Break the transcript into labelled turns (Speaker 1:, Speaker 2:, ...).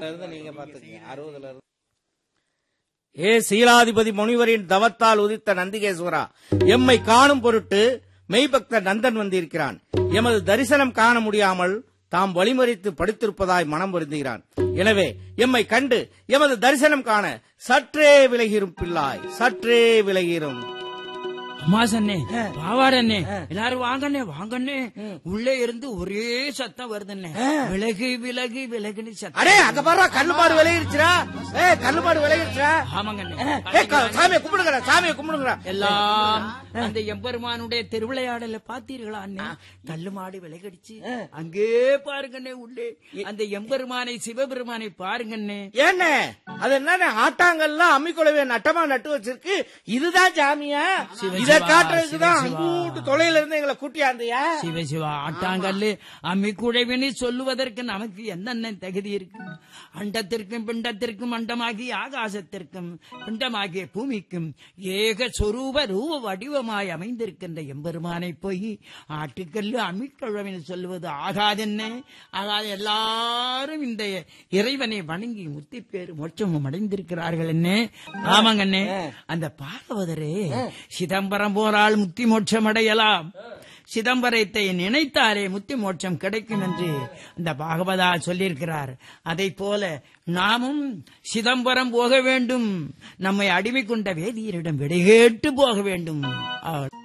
Speaker 1: இருந்து நீங்க பாத்துக்கீங்க அறுபதுல இருந்து ஏ சீலாதிபதி முனிவரின் தவத்தால் உதித்த நந்திகேஸ்வரா எம்மை காணும் பொருட்டு மெய்பக்தர் நந்தன் வந்திருக்கிறான் எமது தரிசனம் காண முடியாமல் தாம் வழிமறித்து படுத்திருப்பதாய் மனம் வருந்துகிறான் எனவே எம்மை கண்டு எமது தரிசனம் காண சற்றே விலகிரும் பிள்ளாய் சற்றே விலகிரும்
Speaker 2: அம்மாசண்ணே பாவாடண்ணே எல்லாரும் வாங்கண்ணே வாங்கண்ணே உள்ளே இருந்து ஒரே சத்தம் வருதுண்ணே விலகு விலகு விலகுன்னு சத்தம்
Speaker 1: அடே அங்க பாரு கல்லுமாடு விலகிருச்சுடா ஏ கல்லுமாடு விலகிருச்சுடா
Speaker 2: ஆமாங்கண்ணே
Speaker 1: ஏ, க- சாமியை கும்பிடுங்கடா சாமியை கும்பிடுங்கடா
Speaker 2: எல்லாம் அந்த எம்பெருமானுடைய திருவிளையாடல பாத்தீர்களா அண்ணே கல்லு மாடு விலகடிச்சு அங்கே பாருங்கண்ணே உள்ளே அந்த எம்பெருமானை சிவபெருமானை பாருங்கண்ணே
Speaker 1: ஏண்ணே அது என்ன ஆட்டாங்கல்லாம் அம்மிக்குழவைய நட்டமா நட்டு வச்சிருக்கு இதுதான் சாமியா
Speaker 2: சிவ
Speaker 1: இத
Speaker 2: சிவா,
Speaker 1: காட்டுறதுக்குதான்
Speaker 2: சிவ சிவா.
Speaker 1: அங்கூட்டு தொலைல இருந்து எங்களை கூட்டியாந்தியா
Speaker 2: சிவ சிவா ஆட்டாங்கல்லு அம்மி குழைவினி சொல்லுவதற்கு நமக்கு என்னென்ன தகுதி இருக்கு அண்டத்திற்கும் பிண்டத்திற்கும் அண்டமாகி ஆகாசத்திற்கும் பிண்டமாகிய பூமிக்கும் ஏக சொரூப ரூப வடிவமாய் அமைந்திருக்கின்ற எம்பெருமானை போய் ஆட்டுக்கல்லு அம்மிக்கிழவினி சொல்லுவது ஆகாதென்ன ஆகாது எல்லாரும் இந்த இறைவனை வணங்கி முத்தி பேரு மோட்சமும் அடைந்திருக்கிறார்கள் என்ன ஆமாங்கண்ணே அந்த பாகவதரே சிதம்பரம் போரால் முத்தி மோட்சம் அடையலாம் சிதம்பரத்தை நினைத்தாரே முத்தி மோட்சம் கிடைக்கும் என்று அந்த பாகவதா சொல்லியிருக்கிறார் அதை போல நாமும் சிதம்பரம் போக வேண்டும் நம்மை அடிமை கொண்ட வேதியரிடம் விடைகேட்டு போக வேண்டும் அவள்